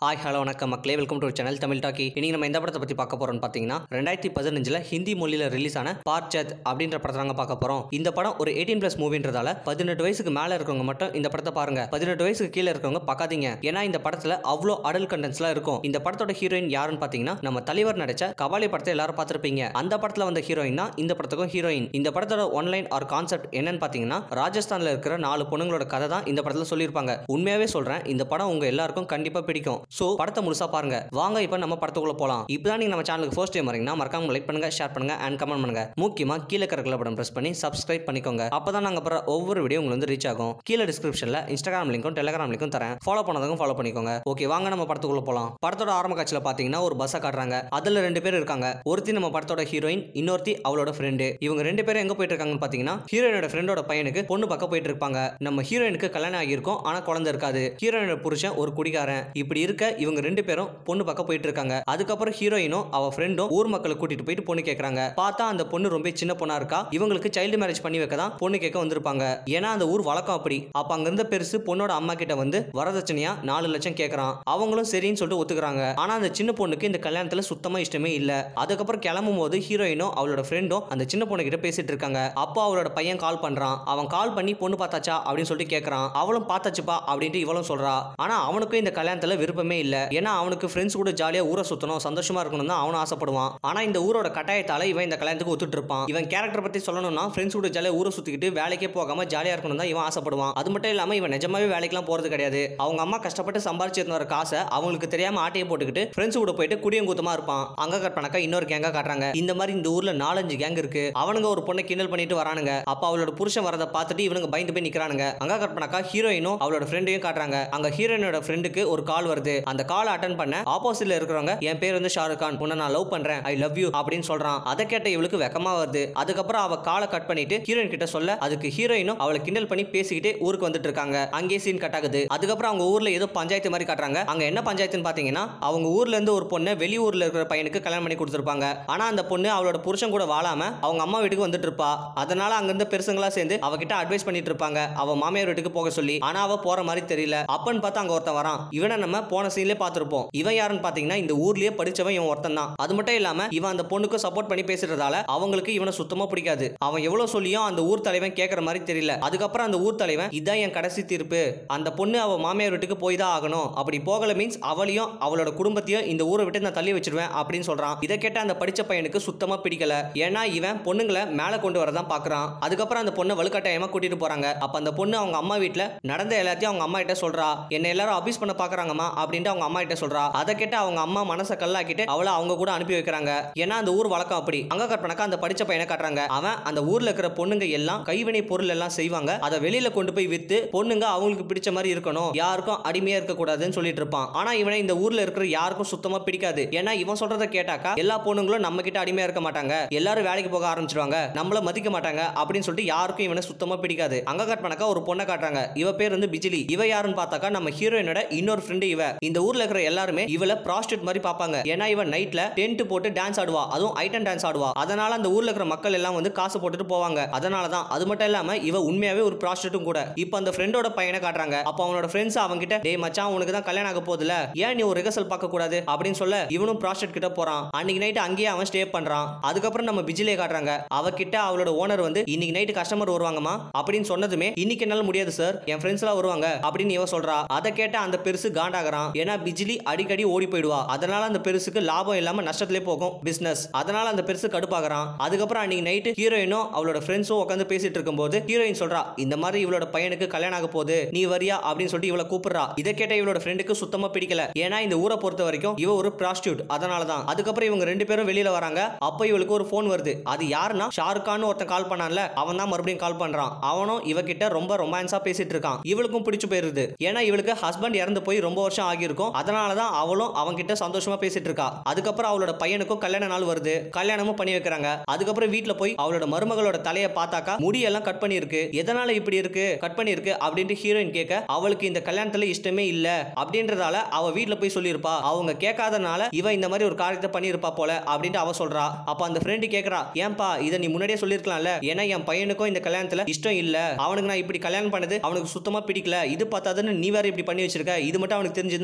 Hi hello வணக்கம் மக்களே welcome to channel Tamil talkie இன்னைக்கு நம்ம எந்த படத்தை பற்றி பார்க்க போறோம்னு பார்த்தீங்கன்னா ரெண்டாயிரத்தி பதினஞ்சில் ஹிந்தி மொழியில் ரிலீஸ் ஆன பார்ச்சத் அப்படின்ற படத்தை நாங்கள் பார்க்க போகிறோம் இந்த படம் ஒரு எயிட்டீன் ப்ளஸ் மூவின்றதால பதினெட்டு வயசுக்கு மேலே இருக்கவங்க மட்டும் இந்த படத்தை பாருங்க பதினெட்டு வயசுக்கு கீழே இருக்கவங்க பார்க்காதீங்க ஏன்னா இந்த படத்தில் அவ்வளோ அடல் கண்டென்ட்ஸ்லாம் இருக்கும் இந்த படத்தோட ஹீரோயின் யாருன்னு பார்த்தீங்கன்னா நம்ம தலைவர் நடிச்ச கபாலி படத்தை எல்லாரும் பார்த்துருப்பீங்க அந்த படத்தில் வந்த ஹீரோயின் தான் இந்த படத்துக்கும் ஹீரோயின் இந்த படத்தோட ஒன்லைன் ஆர் கான்செப்ட் என்னன்னு பார்த்தீங்கன்னா ராஜஸ்தானில் இருக்கிற நாலு பொண்ணுங்களோட கதை தான் இந்த படத்தில் சொல்லியிருப்பாங்க உண்மையாவே சொல்கிறேன் இந்த படம் உங்க எல்லாருக்கும் கண்டிப்பாக பிடிக்கும் ஸோ படத்தை முழுசா பாருங்க வாங்க இப்போ நம்ம படத்துக்குள்ள போகலாம் இப்போ நீங்க நம்ம சேனலுக்கு ஃபர்ஸ்ட் டைம் வரீங்கன்னா மறக்காம லைக் பண்ணுங்க ஷேர் பண்ணுங்க அண்ட் கமெண்ட் பண்ணுங்க முக்கியமா கீழே இருக்கிற படம் பிரஸ் பண்ணி சப்ஸ்கிரைப் பண்ணிக்கோங்க அப்பதான் நாங்க போற ஒவ்வொரு வீடியோ உங்களுக்கு வந்து ரீச் ஆகும் கீழே டிஸ்கிரிப்ஷன்ல இன்ஸ்டாகிராம் லிங்க்கும் டெலிகிராம் லிங்க்கும் தரேன் ஃபாலோ பண்ணதுக்கும் ஃபாலோ பண்ணிக்கோங்க ஓகே வாங்க நம்ம படத்துக்குள்ள போகலாம் படத்தோட ஆரம்ப காட்சியில பாத்தீங்கன்னா ஒரு பஸ்ஸை காட்டுறாங்க அதுல ரெண்டு பேர் இருக்காங்க ஒருத்தி நம்ம படத்தோட ஹீரோயின் இன்னொருத்தி அவளோட ஃப்ரெண்டு இவங்க ரெண்டு பேரும் எங்க போயிட்டு இருக்காங்கன்னு பாத்தீங்கன்னா ஹீரோயினோட ஃப்ரெண்டோட பையனுக்கு பொண்ணு பக்கம் போயிட்டு இருப்பாங்க நம்ம ஹீரோயினுக்கு கல்யாணம் ஆகியிருக்கும் ஆனா குழந்தை இருக்காது ஹீரோயினோட புருஷன் ஒரு குடிகாரன் இப்படி இருக்க இவங்க ரெண்டு பேரும் பொண்ணு பக்கம் போயிட்டு இருக்காங்க அதுக்கப்புறம் ஹீரோயினும் அவ ஃப்ரெண்டும் ஊர் மக்களை கூட்டிட்டு போயிட்டு பொண்ணு கேக்குறாங்க பார்த்தா அந்த பொண்ணு ரொம்ப சின்ன பொண்ணா இருக்கா இவங்களுக்கு சைல்டு மேரேஜ் பண்ணி வைக்க தான் பொண்ணு கேட்க வந்திருப்பாங்க ஏன்னா அந்த ஊர் வழக்கம் அப்படி அப்ப அங்க இருந்த பெருசு பொண்ணோட அம்மா கிட்ட வந்து வரதட்சணையா நாலு லட்சம் கேக்குறான் அவங்களும் சரின்னு சொல்லிட்டு ஒத்துக்கிறாங்க ஆனா அந்த சின்ன பொண்ணுக்கு இந்த கல்யாணத்துல சுத்தமா இஷ்டமே இல்ல அதுக்கப்புறம் கிளம்பும் போது ஹீரோயினும் அவளோட ஃப்ரெண்டும் அந்த சின்ன பொண்ணு கிட்ட பேசிட்டு இருக்காங்க அப்போ அவளோட பையன் கால் பண்றான் அவன் கால் பண்ணி பொண்ணு பார்த்தாச்சா அப்படின்னு சொல்லிட்டு கேட்கறான் அவளும் பார்த்தாச்சுப்பா அப்படின்ட்டு இவளும் சொல்றா ஆனா அவனுக்கும் இந்த கல்யாணத்துல விருப்பமே இல்ல ஏன்னா அவனுக்கு ஃப்ரெண்ட்ஸ் கூட ஜாலியா ஊரை சுத்தணும் சந்தோஷமா இருக்கணும் தான் அவனும் ஆசைப்படுவான் ஆனா இந்த ஊரோட கட்டாயத்தால இவன் இந்த கல்யாணத்துக்கு ஒத்துட்டு இருப்பான் இவன் கேரக்டர் பத்தி சொல்லணும்னா ஃப்ரெண்ட்ஸ் கூட ஜாலியா ஊரை சுத்திக்கிட்டு வேலைக்கே போகாம ஜாலியா இருக்கணும் தான் இவன் ஆசைப்படுவான் அது மட்டும் இல்லாம இவன் நிஜமாவே வேலைக்கெல்லாம் போறது கிடையாது அவங்க அம்மா கஷ்டப்பட்டு சம்பாரிச்சு எடுத்துட்டு வர காசை அவங்களுக்கு தெரியாம ஆட்டையை போட்டுக்கிட்டு ஃப்ரெண்ட்ஸ் கூட போயிட்டு குடியங்குத்தமா இருப்பான் அங்க கட் பண்ணாக்கா இன்னொரு கேங்கா காட்டுறாங்க இந்த மாதிரி இந்த ஊர்ல நாலஞ்சு கேங் இருக்கு அவனுங்க ஒரு பொண்ணை கிண்டல் பண்ணிட்டு வரானுங்க அப்ப அவளோட புருஷன் வரதை பார்த்துட்டு இவனுங்க பயந்து போய் நிக்கிறானுங்க அங்க கட் பண்ணாக்கா ஹீரோயினும் அவளோட ஃப்ரெண்டையும் காட்டுறாங்க அங்க ஹீரோயினோட ஃப்ரெண்டுக்கு ஒரு கால் வருது அந்த கால் அட்டன் பண்ண ஆப்போசிட்ல இருக்கிறவங்க என் பேர் வந்து ஷாருக் கான் உன்னை நான் லவ் பண்றேன் ஐ லவ் யூ அப்படின்னு சொல்றான் அதை கேட்ட இவளுக்கு வெக்கமா வருது அதுக்கப்புறம் அவ காலை கட் பண்ணிட்டு ஹீரோயின் கிட்ட சொல்ல அதுக்கு ஹீரோயினும் அவளை கிண்டல் பண்ணி பேசிக்கிட்டே ஊருக்கு வந்துட்டு இருக்காங்க அங்கே சீன் கட் ஆகுது அதுக்கப்புறம் அவங்க ஊர்ல ஏதோ பஞ்சாயத்து மாதிரி காட்டுறாங்க அங்க என்ன பஞ்சாயத்துன்னு பாத்தீங்கன்னா அவங்க ஊர்ல இருந்து ஒரு பொண்ணை வெளியூர்ல இருக்கிற பையனுக்கு கல்யாணம் பண்ணி கொடுத்துருப்பாங்க ஆனா அந்த பொண்ணு அவளோட புருஷன் கூட வாழாம அவங்க அம்மா வீட்டுக்கு வந்துட்டு இருப்பா அதனால அங்கிருந்து பெருசுங்களா சேர்ந்து அவகிட்ட அட்வைஸ் பண்ணிட்டு இருப்பாங்க அவ மாமியார் வீட்டுக்கு போக சொல்லி ஆனா அவ போற மாதிரி தெரியல அப்பன்னு பார்த்தா அங்க ஒருத்தன் வரான் இவனை நம்ம போன சீன்லயே பார்த்திருப்போம் இவன் யாருன்னு பாத்தீங்கன்னா இந்த ஊர்லயே படிச்சவன் இவன் ஒருத்தன் தான் அது மட்டும் இல்லாம இவன் அந்த பொண்ணுக்கு சப்போர்ட் பண்ணி பேசுறதால அவங்களுக்கு இவனை சுத்தமா பிடிக்காது அவன் எவ்வளவு சொல்லியும் அந்த ஊர் தலைவன் கேட்கற மாதிரி தெரியல அதுக்கப்புறம் அந்த ஊர் தலைவன் இதான் என் கடைசி தீர்ப்பு அந்த பொண்ணு அவ மாமியார் வீட்டுக்கு போய் தான் ஆகணும் அப்படி போகல மீன்ஸ் அவளையும் அவளோட குடும்பத்தையும் இந்த ஊரை விட்டு நான் தள்ளி வச்சிருவேன் அப்படின்னு சொல்றான் இதை கேட்ட அந்த படிச்ச பையனுக்கு சுத்தமா பிடிக்கல ஏன்னா இவன் பொண்ணுங்களை மேல கொண்டு வரதான் பாக்குறான் அதுக்கப்புறம் அந்த பொண்ணை வலுக்கட்டாயமா கூட்டிட்டு போறாங்க அப்ப அந்த பொண்ணு அவங்க அம்மா வீட்ல நடந்த எல்லாத்தையும் அவங்க அம்மா கிட்ட சொல்றா என்ன எல்லாரும் அபியூஸ் பண்ண பாக்குறாங்கம்மா அப்படின்ட்டு அவங்க அம்மா கிட்ட சொல்றா அதை கேட்டு அவங்க அம்மா மனசை கல்லாக்கிட்டு அவளை அவங்க கூட அனுப்பி வைக்கிறாங்க ஏன்னா அந்த ஊர் வழக்கம் அப்படி அங்க கற்பனக்கா அந்த படிச்ச பையனை காட்டுறாங்க அவன் அந்த ஊர்ல இருக்கிற பொண்ணுங்க எல்லாம் கைவினை பொருள் எல்லாம் செய்வாங்க அதை வெளியில கொண்டு போய் வித்து பொண்ணுங்க அவங்களுக்கு பிடிச்ச மாதிரி இருக்கணும் யாருக்கும் அடிமையா இருக்க கூடாதுன்னு சொல்லிட்டு இருப்பான் ஆனா இவனை இந்த ஊர்ல இருக்கிற யாருக்கும் சுத்தமா பிடிக்காது ஏன்னா இவன் சொல்றதை கேட்டாக்கா எல்லா பொண்ணுங்களும் நம்ம கிட்ட அடிமையா இருக்க மாட்டாங்க எல்லாரும் வேலைக்கு போக ஆரம்பிச்சிருவாங்க நம்மள மதிக்க மாட்டாங்க அப்படின்னு சொல்லிட்டு யாருக்கும் இவனை சுத்தமா பிடிக்காது அங்க கட் பண்ணாக்கா ஒரு பொண்ணை காட்டுறாங்க இவ பேர் வந்து பிஜிலி இவ யாருன்னு பார்த்தாக்கா நம்ம ஹீரோயினோட இன்னொரு ஃப்ரெண்டு இவ இந்த ஊர்ல இருக்கிற எல்லாருமே இவள ப்ராஸ்டியூட் மாதிரி பார்ப்பாங்க ஏன்னா இவன் நைட்ல டென்ட் போட்டு டான்ஸ் ஆடுவா அதுவும் ஐட்டம் டான்ஸ் ஆடுவா அதனால அந்த ஊர்ல இருக்கிற மக்கள் எல்லாம் வந்து காசு போட்டுட்டு போவாங்க அதனால தான் அது மட்டும் இல்லாம இவ உண்மையாவே ஒரு ப்ராஸ்டியூட்டும் கூட இப்போ அந்த ஃப்ரெண்டோட பையனை காட்டுறாங்க அப்போ அவனோட ஃப்ரெண்ட்ஸ் அவங்க கிட்ட டேய் மச்சான் உனக்கு தான் கல்யாணம் ஆக போகுதுல ஏன் நீ ஒரு ரிகர்சல் பார்க்க கூடாது அப்படின்னு சொல்ல இவனும் ப்ராஸ்டியூட் கிட்ட போறான் அன்னைக்கு நைட் அங்கேயே அவன் ஸ்டே பண்றான் அதுக்கப்புறம் நம்ம பிஜிலே காட்டுறாங்க அவகிட்ட அவளோட ஓனர் வந்து இன்னைக்கு நைட்டு கஸ்டமர் வருவாங்கம்மா அப்படின்னு சொன்னதுமே இன்னைக்கு என்னால முடியாது சார் என் ஃப்ரெண்ட்ஸ் எல்லாம் வருவாங்க அப்படின்னு இவ சொல்றா அதை கேட்ட அந்த பெருசு காண்டாகிறான் ஏன்னா பிஜிலி அடிக்கடி ஓடி போயிடுவா அதனால அந்த பெருசுக்கு லாபம் இல்லாம நஷ்டத்திலே போகும் பிசினஸ் அதனால அந்த பெருசு கடுப்பாகிறான் அதுக்கப்புறம் அன்னைக்கு நைட்டு ஹீரோயினும் அவளோட ஃப்ரெண்ட்ஸும் உட்காந்து பேசிட்டு இருக்கும்போது ஹீரோயின் சொல்றா இந்த மாதிரி இவளோட பையனுக்கு கல்யாணம் ஆக போகுது நீ வரியா அப்படின்னு சொல்லிட்டு இவளை கூப்பிடுறா இதை கேட்ட இவளோட ஃப்ரெண்டுக்கு சுத்தமா பிடிக்கல ஏன்னா இந்த ஊரை பொறுத்த வரைக்கும் இவ ஒரு ப்ராஸ்டியூட் அதனால தான் அதுக்கப்புறம் இவங்க ரெண்டு பேரும் வெளியில வராங்க அப்போ இவளுக்கு ஒரு ஃபோன் வருது அது யாருன்னா ஷாருக் கான் ஒருத்தன் கால் பண்ணான்ல அவன் தான் மறுபடியும் கால் பண்றான் அவனும் இவகிட்ட ரொம்ப ரொமான்ஸா பேசிட்டு இருக்கான் இவளுக்கும் பிடிச்சு போயிருது ஏன்னா இவளுக்கு ஹஸ்பண்ட் இறந்து போய் ரொம்ப வருஷம் ஆகியிருக்கும் அதனால தான் அவளும் அவன்கிட்ட சந்தோஷமா பேசிட்டு இருக்கா அதுக்கப்புறம் அவளோட பையனுக்கும் கல்யாண நாள் வருது கல்யாணமும் பண்ணி வைக்கிறாங்க அதுக்கப்புறம் வீட்ல போய் அவளோட மருமகளோட தலையை பார்த்தாக்கா முடியெல்லாம் கட் பண்ணியிருக்கு எதனால இப்படி இருக்கு கட் பண்ணியிருக்கு அப்படின்ட்டு ஹீரோயின் கேட்க அவளுக்கு இந்த கல்யாணத்துல இஷ்டமே இல்ல அப்படின்றதால அவ வீட்ல போய் சொல்லியிருப்பா அவங்க கேட்காதனால இவ இந்த மாதிரி ஒரு காரியத்தை பண்ணியிருப்பா போல அப்படின்ட்டு அவ சொல்றா அப்ப அந்த ஃப்ரெண்டு கேக்குறா ஏன்பா இதை நீ முன்னாடியே சொல்லியிருக்கலாம்ல ஏன்னா என் பையனுக்கும் இந்த கல்யாணத்துல இஷ்டம் இல்ல அவனுக்கு நான் இப்படி கல்யாணம் பண்ணது அவனுக்கு சுத்தமா பிடிக்கல இது பார்த்தாதுன்னு நீ வேற இப்படி பண்ணி வச்சிருக்க இது மட்டும் அவனுக்கு தெரிஞ்சதுன்னா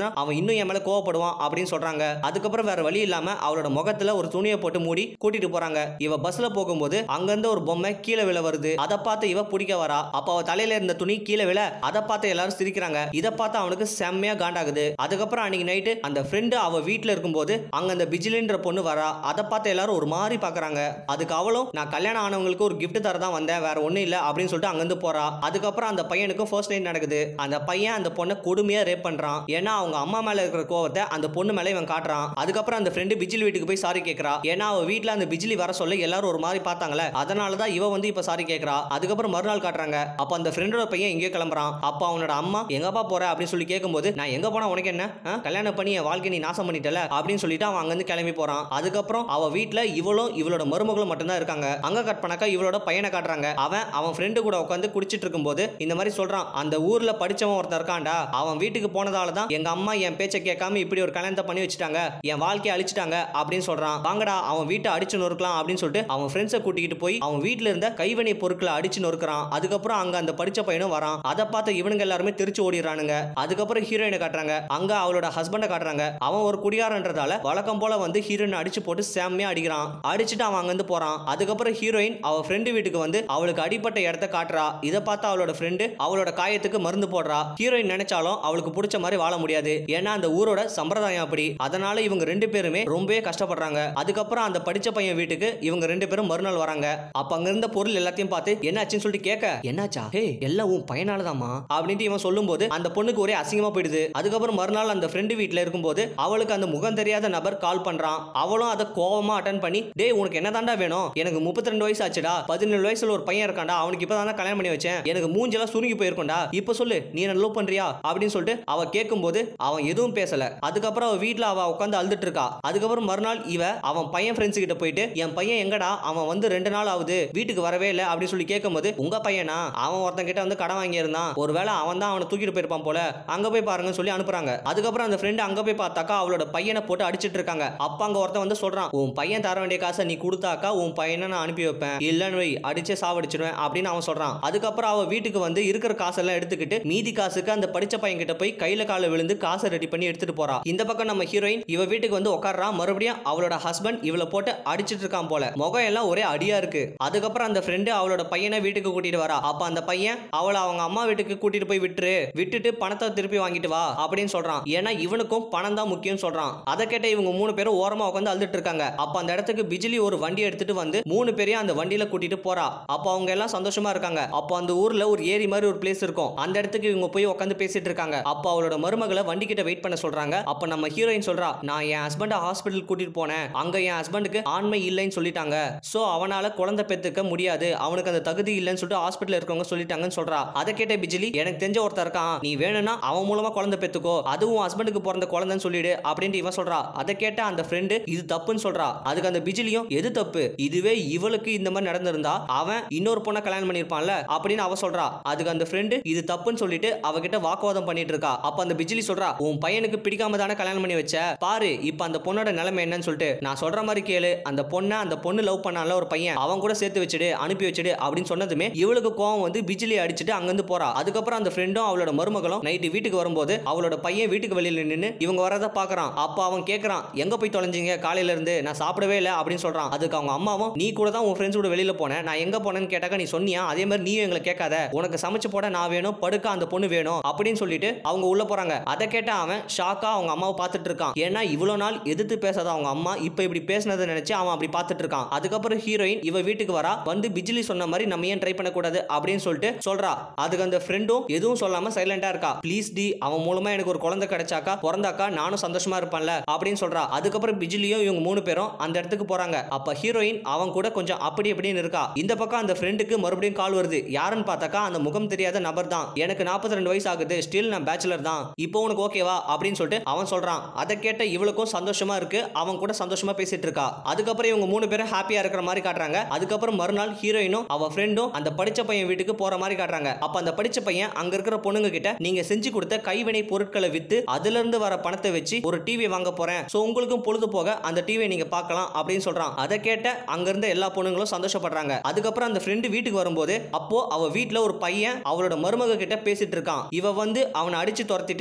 சொன்னா அவன் இன்னும் என் மேல கோவப்படுவான் அப்படின்னு சொல்றாங்க அதுக்கப்புறம் வேற வழி இல்லாம அவளோட முகத்துல ஒரு துணியை போட்டு மூடி கூட்டிட்டு போறாங்க இவ பஸ்ல போகும்போது அங்கிருந்து ஒரு பொம்மை கீழே விழ வருது அதை பார்த்து இவ பிடிக்க வரா அப்ப அவ தலையில இருந்த துணி கீழே விழ அதை பார்த்து எல்லாரும் சிரிக்கிறாங்க இதை பார்த்து அவனுக்கு செம்மையா காண்டாகுது அதுக்கப்புறம் அன்னைக்கு நைட்டு அந்த ஃப்ரெண்டு அவ வீட்டுல இருக்கும்போது அங்க அந்த பிஜிலின்ற பொண்ணு வரா அதை பார்த்து எல்லாரும் ஒரு மாதிரி பாக்குறாங்க அதுக்கு அவளும் நான் கல்யாணம் ஆனவங்களுக்கு ஒரு gift தர தான் வந்தேன் வேற ஒண்ணும் இல்ல அப்படின்னு சொல்லிட்டு அங்கிருந்து போறா அதுக்கப்புறம் அந்த பையனுக்கும் ஃபர்ஸ்ட் நைட் நடக்குது அந்த பையன் அந்த பொண்ணை கொடுமையா ரேப் பண்றான் ஏன்னா அவங்க அம்மா மேல இருக்கிற கோவத்தை அந்த பொண்ணு மேல இவன் காட்டுறான் அதுக்கப்புறம் அந்த ஃப்ரெண்டு பிஜிலி வீட்டுக்கு போய் சாரி கேட்கறா ஏன்னா அவ வீட்ல அந்த பிஜிலி வர சொல்ல எல்லாரும் ஒரு மாதிரி பார்த்தாங்களே அதனால தான் இவ வந்து இப்ப சாரி கேட்கறா அதுக்கப்புறம் மறுநாள் காட்டுறாங்க அப்ப அந்த ஃப்ரெண்டோட பையன் எங்கேயோ கிளம்புறான் அப்ப அவனோட அம்மா எங்கப்பா போற அப்படின்னு சொல்லி கேட்கும்போது நான் எங்க போனா உனக்கு என்ன ஆ? கல்யாணம் பண்ணி என் வாழ்க்கை நீ நாசம் பண்ணிட்டல அப்படின்னு சொல்லிட்டு அவன் அங்கிருந்து கிளம்பி போறான் அதுக்கப்புறம் அவ வீட்ல இவளும் இவளோட மருமகளும் மட்டும்தான் இருக்காங்க அங்க கட் பண்ணாக்கா இவளோட பையனை காட்டுறாங்க அவன் அவன் ஃப்ரெண்டு கூட உட்காந்து குடிச்சிட்டு இருக்கும்போது இந்த மாதிரி சொல்றான் அந்த ஊர்ல படிச்சவன் ஒருத்தன் இருக்கான்டா அவன் வீட்டுக்கு போனதால தான் எங்க அம்மா என் பேச்சை கேட்காம இப்படி ஒரு கல்யாணத்தை பண்ணி வச்சுட்டாங்க என் வாழ்க்கையை அழிச்சிட்டாங்க அப்படின்னு சொல்றான் வாங்கடா அவன் வீட்டை அடிச்சு நொறுக்கலாம் அப்படின்னு சொல்லிட்டு அவன் ஃப்ரெண்ட்ஸை கூட்டிக்கிட்டு போய் அவன் வீட்ல இருந்த கைவினை பொருட்களை அடிச்சு நொறுக்கிறான் அதுக்கப்புறம் அங்க அந்த படிச்ச பையனும் வரான் அதை பார்த்து இவனுங்க எல்லாருமே திருச்சி ஓடிடுறானுங்க அதுக்கப்புறம் ஹீரோயினை காட்டுறாங்க அங்க அவளோட ஹஸ்பண்டை காட்டுறாங்க அவன் ஒரு குடியாரன்றதால வழக்கம் போல வந்து ஹீரோயின் அடிச்சு போட்டு செம்மையா அடிக்கிறான் அடிச்சுட்டு அவன் அங்கிருந்து போறான் அதுக்கப்புறம் ஹீரோயின் அவ ஃப்ரெண்டு வீட்டுக்கு வந்து அவளுக்கு அடிப்பட்ட இடத்த காட்டுறா இதை பார்த்து அவளோட ஃப்ரெண்டு அவளோட காயத்துக்கு மருந்து போடுறா ஹீரோயின் நினைச்சாலும் அவளுக்கு பிடிச்ச மாதிரி வாழ முடியாது ஏன்னா அந்த ஊரோட சம்பிரதாயம் அப்படி அதனால இவங்க ரெண்டு பேருமே ரொம்பவே கஷ்டப்படுறாங்க அதுக்கப்புறம் அந்த படிச்ச பையன் வீட்டுக்கு இவங்க ரெண்டு பேரும் மறுநாள் வராங்க அப்ப அங்க இருந்த பொருள் எல்லாத்தையும் பார்த்து என்னாச்சுன்னு சொல்லிட்டு கேட்க என்னாச்சா ஹே எல்லாம் உன் பையனாலதாம்மா அப்படின்ட்டு இவன் சொல்லும்போது அந்த பொண்ணுக்கு ஒரே அசிங்கமா போயிடுது அதுக்கப்புறம் மறுநாள் அந்த ஃப்ரெண்டு வீட்ல இருக்கும்போது அவளுக்கு அந்த முகம் தெரியாத நபர் கால் பண்றான் அவளும் அதை கோவமா அட்டன் பண்ணி டேய் உனக்கு என்ன தாண்டா வேணும் எனக்கு முப்பத்தி ரெண்டு வயசு ஆச்சுடா பதினேழு வயசுல ஒரு பையன் இருக்கான்டா அவனுக்கு இப்பதான் கல்யாணம் பண்ணி வச்சேன் எனக்கு மூஞ்செல்லாம் சுருங்கி போயிருக்கோண்டா இப்ப சொல்லு நீ என்ன லவ் பண்றியா அப்படின்னு சொல்லிட்டு அவ கேட்கும்போது அவன் எதுவும் பேசல அதுக்கப்புறம் அவ வீட்ல அவ உட்காந்து அழுதுட்டு இருக்கா அதுக்கப்புறம் மறுநாள் இவ அவன் பையன் ஃப்ரெண்ட்ஸ் கிட்ட போயிட்டு என் பையன் எங்கடா அவன் வந்து ரெண்டு நாள் ஆகுது வீட்டுக்கு வரவே இல்லை அப்படின்னு சொல்லி கேட்கும்போது உங்க பையனா அவன் ஒருத்தன் கிட்ட வந்து கடன் வாங்கி இருந்தான் ஒருவேளை அவன் தான் அவனை தூக்கிட்டு போயிருப்பான் போல அங்க போய் பாருங்கன்னு சொல்லி அனுப்புறாங்க அதுக்கப்புறம் அந்த ஃப்ரெண்டு அங்க போய் பார்த்தாக்கா அவளோட பையனை போட்டு அடிச்சிட்டு இருக்காங்க அப்ப அங்க ஒருத்தன் வந்து சொல்றான் உன் பையன் தர வேண்டிய காசை நீ கொடுத்தாக்கா உன் பையனை நான் அனுப்பி வைப்பேன் இல்லைன்னு வை அடிச்சே சாவடிச்சிடுவேன் அப்படின்னு அவன் சொல்றான் அதுக்கப்புறம் அவ வீட்டுக்கு வந்து இருக்கிற காசெல்லாம் எடுத்துக்கிட்டு மீதி காசுக்கு அந்த படிச்ச பையன் கிட்ட போய் கையில கால விழுந்து காசை ரெடி பண்ணி எடுத்துட்டு போறா இந்த பக்கம் நம்ம ஹீரோயின் இவ வீட்டுக்கு வந்து உட்கார்றா மறுபடியும் அவளோட ஹஸ்பண்ட் இவளை போட்டு அடிச்சிட்டு இருக்கான் போல முகம் எல்லாம் ஒரே அடியா இருக்கு அதுக்கப்புறம் அந்த ஃப்ரெண்டு அவளோட பையனை வீட்டுக்கு கூட்டிட்டு வரா அப்ப அந்த பையன் அவளை அவங்க அம்மா வீட்டுக்கு கூட்டிட்டு போய் விட்டுரு விட்டுட்டு பணத்தை திருப்பி வாங்கிட்டு வா அப்படின்னு சொல்றான் ஏன்னா இவனுக்கும் பணம் தான் முக்கியம் சொல்றான் அதை கேட்ட இவங்க மூணு பேரும் ஓரமா உட்காந்து அழுதுட்டு இருக்காங்க அப்ப அந்த இடத்துக்கு பிஜிலி ஒரு வண்டி எடுத்துட்டு வந்து மூணு பேரையும் அந்த வண்டியில கூட்டிட்டு போறா அப்ப அவங்க எல்லாம் சந்தோஷமா இருக்காங்க அப்போ அந்த ஊர்ல ஒரு ஏரி மாதிரி ஒரு பிளேஸ் இருக்கும் அந்த இடத்துக்கு இவங்க போய் உட்காந்து பேசிட்டு இருக்காங்க அப்ப அவளோட மருமகளை வண்டி கிட்ட வெயிட் பண்ண சொல்றாங்க அப்ப நம்ம ஹீரோயின் சொல்றா நான் என் ஹஸ்பண்ட ஹாஸ்பிட்டல் கூட்டிட்டு போனேன் அங்க என் ஹஸ்பண்டுக்கு ஆண்மை இல்லைன்னு சொல்லிட்டாங்க சோ அவனால குழந்தை பெத்துக்க முடியாது அவனுக்கு அந்த தகுதி இல்லைன்னு சொல்லிட்டு ஹாஸ்பிட்டல் இருக்கவங்க சொல்லிட்டாங்கன்னு சொல்றா அதை கேட்ட பிஜிலி எனக்கு தெரிஞ்ச ஒருத்தர் இருக்கான் நீ வேணும்னா அவன் மூலமா குழந்தை பெத்துக்கோ அதுவும் ஹஸ்பண்டுக்கு பிறந்த குழந்தைன்னு சொல்லிடு அப்படின்ட்டு இவன் சொல்றா அதை கேட்ட அந்த ஃப்ரெண்டு இது தப்புன்னு சொல்றா அதுக்கு அந்த பிஜிலியும் எது தப்பு இதுவே இவளுக்கு இந்த மாதிரி நடந்திருந்தா அவன் இன்னொரு பொண்ணை கல்யாணம் பண்ணிருப்பான்ல அப்படின்னு அவ சொல்றா அதுக்கு அந்த ஃப்ரெண்டு இது தப்புன்னு சொல்லிட்டு அவகிட்ட வாக்குவாதம் பண்ணிட்டு இருக்கா அப்ப அந்த பிஜிலி சொல்றா உன் பையனுக்கு பிடிக்காம தானே கல்யாணம் பண்ணி வச்ச பாரு இப்ப அந்த பொண்ணோட நிலைமை என்னன்னு சொல்லிட்டு நான் சொல்ற மாதிரி கேளு அந்த பொண்ணை அந்த பொண்ணு லவ் பண்ணால ஒரு பையன் அவன் கூட சேர்த்து வச்சுடு அனுப்பி வச்சுடு அப்படின்னு சொன்னதுமே இவளுக்கு கோவம் வந்து பிஜிலி அடிச்சுட்டு அங்கிருந்து போறா அதுக்கப்புறம் அந்த ஃப்ரெண்டும் அவளோட மருமகளும் நைட்டு வீட்டுக்கு வரும்போது அவளோட பையன் வீட்டுக்கு வெளியில நின்று இவங்க வரத பாக்குறான் அப்ப அவன் கேக்குறான் எங்க போய் தொலைஞ்சீங்க காலையில இருந்து நான் சாப்பிடவே இல்லை அப்படின்னு சொல்றான் அதுக்கு அவங்க அம்மாவும் நீ கூட தான் உன் ஃப்ரெண்ட்ஸ் கூட வெளியில போனேன் நான் எங்க போனேன்னு கேட்டாக்க நீ சொன்னியா அதே மாதிரி நீயும் எங்களை கேட்காத உனக்கு சமைச்சு போட நான் வேணும் படுக்க அந்த பொண்ணு வேணும் அப்படின்னு சொல்லிட்டு அவங்க உள்ள போறாங்க அதை கேட்ட அவன் ஷாக்கா அவங்க அம்மாவை பார்த்துட்டு இருக்கான் ஏன்னா இவ்வளவு நாள் எதிர்த்து பேசாத அவங்க அம்மா இப்ப இப்படி பேசினதை நினைச்சு அவன் அப்படி பார்த்துட்டு இருக்கான் அதுக்கப்புறம் ஹீரோயின் இவ வீட்டுக்கு வரா வந்து பிஜிலி சொன்ன மாதிரி நம்ம ஏன் ட்ரை பண்ணக்கூடாது அப்படின்னு சொல்லிட்டு சொல்றா அதுக்கு அந்த ஃப்ரெண்டும் எதுவும் சொல்லாம சைலண்டா இருக்கா ப்ளீஸ் டி அவன் மூலமா எனக்கு ஒரு குழந்தை கிடைச்சாக்கா பிறந்தாக்கா நானும் சந்தோஷமா இருப்பேன்ல அப்படின்னு சொல்றா அதுக்கப்புறம் பிஜிலியும் இவங்க மூணு பேரும் அந்த இடத்துக்கு போறாங்க அப்ப ஹீரோயின் அவன் கூட கொஞ்சம் அப்படி இப்படின்னு இருக்கா இந்த பக்கம் அந்த ஃப்ரெண்டுக்கு மறுபடியும் கால் வருது யாருன்னு பார்த்தாக்கா அந்த முகம் தெரியாத நபர் தான் எனக்கு 42 ரெண்டு வயசு ஆகுது ஸ்டில் நான் பேச்சுலர் தான் இப்போ உனக்கு ஓகேவா அப்படின்னு சொல்லிட்டு அவன் சொல்றான் அதை கேட்ட இவளுக்கும் சந்தோஷமா இருக்கு அவன் கூட சந்தோஷமா பேசிட்டு இருக்கா அதுக்கப்புறம் இவங்க மூணு பேரும் ஹாப்பியா இருக்கிற மாதிரி காட்டுறாங்க அதுக்கப்புறம் மறுநாள் ஹீரோயினும் அவ ஃப்ரெண்டும் அந்த படிச்ச பையன் வீட்டுக்கு போற மாதிரி காட்டுறாங்க அப்ப அந்த படிச்ச பையன் அங்க இருக்கிற பொண்ணுங்க கிட்ட நீங்க செஞ்சு கொடுத்த கைவினை பொருட்களை வித்து அதுல இருந்து வர பணத்தை வச்சு ஒரு டிவி வாங்க போறேன் சோ உங்களுக்கும் பொழுது போக அந்த டிவியை நீங்க பார்க்கலாம் அப்படின்னு சொல்றான் அதை கேட்ட அங்க இருந்த எல்லா பொண்ணுங்களும் சந்தோஷப்படுறாங்க அதுக்கப்புறம் அந்த ஃப்ரெண்டு வீட்டுக்கு வரும்போது அப்போ அவ வீட்ல ஒரு பையன் அவளோட மருமக கிட்ட பேசிட்டு இருக்கான் இவ வந்து அவனை அடிச்சு துரத்திட்டு அவ மருமக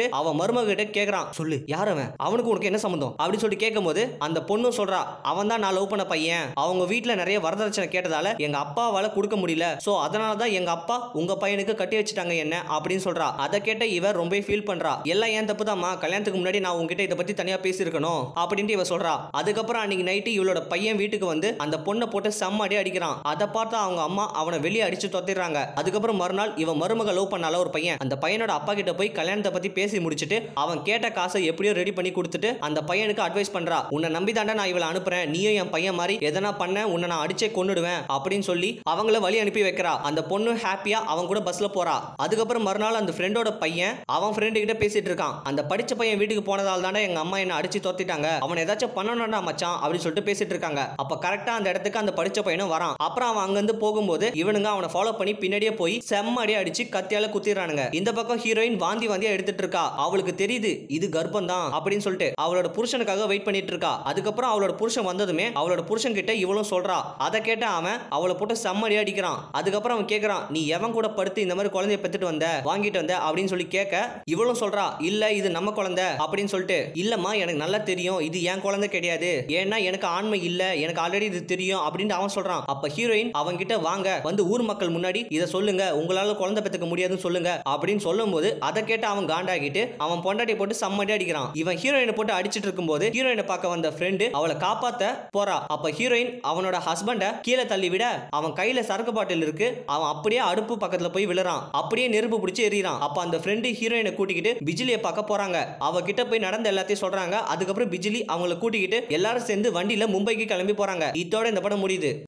மருமக கிட்ட கேக்குறான் சொல்லு யார் அவன் அவனுக்கு உனக்கு என்ன சம்மந்தம் அப்படின்னு சொல்லிட்டு கேட்கும்போது அந்த பொண்ணும் சொல்றா அவன் தான் நான் லவ் பண்ண பையன் அவங்க வீட்ல நிறைய வரதட்சணை கேட்டதால எங்க அப்பாவால கொடுக்க முடியல சோ அதனால தான் எங்க அப்பா உங்க பையனுக்கு கட்டி வச்சுட்டாங்க என்ன அப்படின்னு சொல்றா அதை கேட்ட இவ ரொம்ப ஃபீல் பண்றா எல்லாம் ஏன் தப்பு கல்யாணத்துக்கு முன்னாடி நான் உங்ககிட்ட இதை பத்தி தனியா பேசியிருக்கணும் அப்படின்ட்டு இவ சொல்றா அதுக்கப்புறம் அன்னைக்கு நைட்டு இவளோட பையன் வீட்டுக்கு வந்து அந்த பொண்ணை போட்டு செம்ம அடி அடிக்கிறான் அதை பார்த்து அவங்க அம்மா அவனை வெளியே அடிச்சு தொத்திடுறாங்க அதுக்கப்புறம் மறுநாள் இவன் மருமக லவ் பண்ணால ஒரு பையன் அந்த பையனோட அப்பா கிட்ட போய் கல்யாணத்தை பத்தி பேசி முடிச்சிட்டு அவன் கேட்ட காசை எப்படியோ ரெடி பண்ணி கொடுத்துட்டு அந்த பையனுக்கு அட்வைஸ் பண்றா உன்னை நம்பி தாண்டா நான் இவளை அனுப்புறேன் நீயும் என் பையன் மாதிரி எதனா பண்ண உன்னை நான் அடிச்சே கொன்னுடுவேன் அப்படின்னு சொல்லி அவங்கள வழி அனுப்பி வைக்கிறா அந்த பொண்ணு ஹாப்பியா அவன் கூட பஸ்ல போறா அதுக்கப்புறம் மறுநாள் அந்த ஃப்ரெண்டோட பையன் அவன் ஃப்ரெண்டு கிட்ட பேசிட்டு இருக்கான் அந்த படிச்ச பையன் வீட்டுக்கு போனதால தானே எங்க அம்மா என்ன அடிச்சு தோத்திட்டாங்க அவன் ஏதாச்சும் பண்ணணும்டா மச்சான் அப்படின்னு சொல்லிட்டு பேசிட்டு இருக்காங்க அப்ப கரெக்டா அந்த இடத்துக்கு அந்த படிச்ச பையனும் வரான் அப்புறம் அவன் அங்கிருந்து போகும்போது இவனுங்க அவனை ஃபாலோ பண்ணி பின்னாடியே போய் செம்ம அடி அடிச்சு கத்தியால குத்திடுறானுங்க இந்த பக்கம் ஹீரோயின் வாந்தி வாந்தியா எடுத்துட்டு இருக்கா அவளுக்கு தெரியுது இது கர்ப்பம் தான் அப்படின்னு சொல்லிட்டு அவளோட புருஷனுக்காக வெயிட் பண்ணிட்டு இருக்கா அதுக்கப்புறம் அவளோட புருஷன் வந்ததுமே அவளோட புருஷன் கிட்ட இவளும் சொல்றா அதை கேட்ட அவன் அவளை போட்டு செம்ம அடி அடிக்கிறான் அதுக்கப்புறம் அவன் கேக்குறான் நீ எவன் கூட படுத்து இந்த மாதிரி குழந்தைய பெத்துட்டு வந்த வாங்கிட்டு வந்த அப்படின்னு சொல்லி கேட்க இவளும் சொல்றா இல்ல இது நம்ம குழந்தை அப்படின்னு சொல்லிட்டு இல்லம்மா எனக்கு நல்லா தெரியும் இது என் குழந்தை கிடையாது ஏன்னா எனக்கு ஆண்மை இல்ல எனக்கு ஆல்ரெடி இது தெரியும் அப்படின்னு அவன் சொல்றான் அப்ப ஹீரோயின் அவங்க கிட்ட வாங்க வந்து ஊர் மக்கள் முன்னாடி இதை சொல்லுங்க உங்களால குழந்தை பெத்துக்க முடியாதுன்னு சொல்லுங்க அப்படின்னு சொல்லும்போது அதை கேட்டு அவன் காண்டாகிட்டு அவன் பொண்டாட்டி போட்டு செம்மடி அடிக்கிறான் இவன் ஹீரோயினை போட்டு அடிச்சிட்டு இருக்கும்போது ஹீரோயினை பார்க்க வந்த ஃப்ரெண்டு அவளை காப்பாத்த போறா அப்ப ஹீரோயின் அவனோட ஹஸ்பண்ட கீழே தள்ளி விட அவன் கையில சரக்கு பாட்டில் இருக்கு அவன் அப்படியே அடுப்பு பக்கத்துல போய் விழுறான் அப்படியே நெருப்பு பிடிச்சி எறிறான் அப்ப அந்த ஃப்ரெண்டு ஹீரோயினை கூட்டிக்கிட்டு பிஜிலியை பார்க்க போறாங்க அவ கிட்ட போய் நடந்த எல்லாத்தையும் சொல்றாங்க அதுக்கப்புறம் பிஜிலி அவங்கள கூட்டிக்கிட்டு எல்லாரும் சேர்ந்து வண்டியில மும்பைக்கு கிளம்பி போறாங்க இதோட இந்த படம் முடியுது